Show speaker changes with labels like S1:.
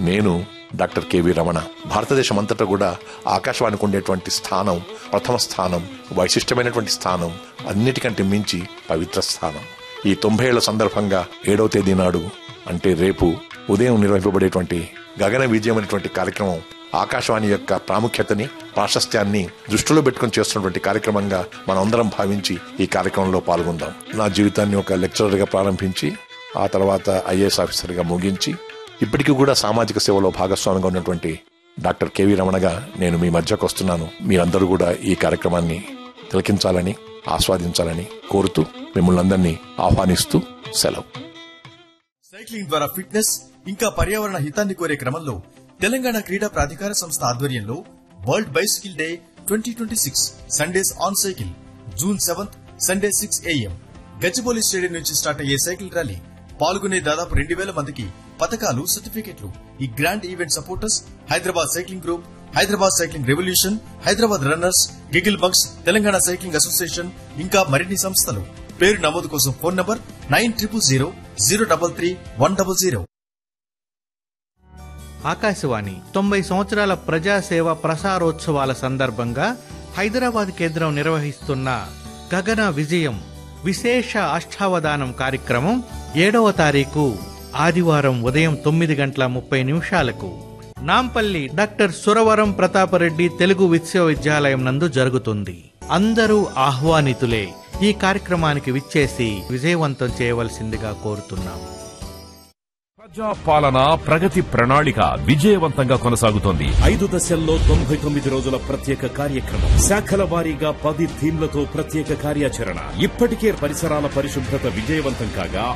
S1: నేను doctor KV Ramana భారతదేశం అంతటా కూడా ఆకాశవాణికి ఉండేటువంటి స్థానం ప్రథమ స్థానం వైశిష్టమైనటువంటి స్థానం అన్నిటికంటే మించి పవిత్ర స్థానం ఈ తొంభై ఏళ్ల సందర్భంగా ఏడవ తేదీ నాడు అంటే రేపు ఉదయం నిర్వహింపబడేటువంటి గగన విజయం అనేటువంటి కార్యక్రమం ఆకాశవాణి యొక్క ప్రాముఖ్యతని ప్రాశస్త్యాన్ని దృష్టిలో పెట్టుకుని చేస్తున్నటువంటి కార్యక్రమంగా మనమందరం భావించి ఈ కార్యక్రమంలో పాల్గొందాం నా జీవితాన్ని ఒక లెక్చరర్ గా ప్రారంభించి ఆ తర్వాత ఐఏఎస్ ఆఫీసర్ గా ముగించి ఇప్పటికీ కూడా సామాజిక సేవలో భాగస్వామిగా ఉన్నటువంటి డాక్టర్ కెవి రమణగా నేను మీ మధ్యకు వస్తున్నాను మీరందరూ కూడా ఈ కార్యక్రమాన్ని తిలకించాలని ఆస్వాదించాలని కోరుతూ మిమ్మల్ని అందరినీ ఆహ్వానిస్తూ సెలవు
S2: సైక్లింగ్ ద్వారా ఫిట్నెస్ ఇంకా పర్యావరణ హితాన్ని కోరే క్రమంలో తెలంగాణ క్రీడా ప్రాధికార సంస్థ ఆధ్వర్యంలో world bicycle day twenty twenty six Sundays on cycle June seventh Sunday six AM Gachibowli stadium నుంచి స్టార్ట్ అయ్యే సైకిల్ ర్యాలీ పాల్గొనే దాదాపు రెండు వేల మందికి పథకాలు సర్టిఫికెట్లు ఈ grand event supporters Hyderabad cycling group Hyderabad cycling revolution Hyderabad runners giggle bugs Telangana cycling association ఇంకా మరిన్ని సంస్థలు పేరు నమోదు కోసం phone number nine triple zero zero double three one double zero
S3: Akashvani తొంభై సంవత్సరాల ప్రజాసేవ ప్రసారోత్సవాల సందర్భంగా హైదరాబాద్ కేంద్రం నిర్వహిస్తున్న గగన విజయం విశేష అష్టావధానం కార్యక్రమం ఏడవ తారీఖు ఆదివారం ఉదయం తొమ్మిది గంటల ముప్పై నిమిషాలకు నాంపల్లి డాక్టర్ సురవరం ప్రతాపరెడ్డి తెలుగు విశ్వవిద్యాలయం నందు జరుగుతుంది అందరూ ఆహ్వానితులే ఈ కార్యక్రమానికి విచ్చేసి విజయవంతం చేయవలసిందిగా కోరుతున్నాం
S4: ప్రజా పాలన ప్రగతి ప్రణాళిక విజయవంతంగా కొనసాగుతోంది
S5: ఐదు దశల్లో తొంభై తొమ్మిది రోజుల ప్రత్యేక కార్యక్రమం శాఖల వారీగా పది థీమ్లతో ప్రత్యేక కార్యాచరణ ఇప్పటికే పరిసరాల పరిశుభ్రత విజయవంతం కాగా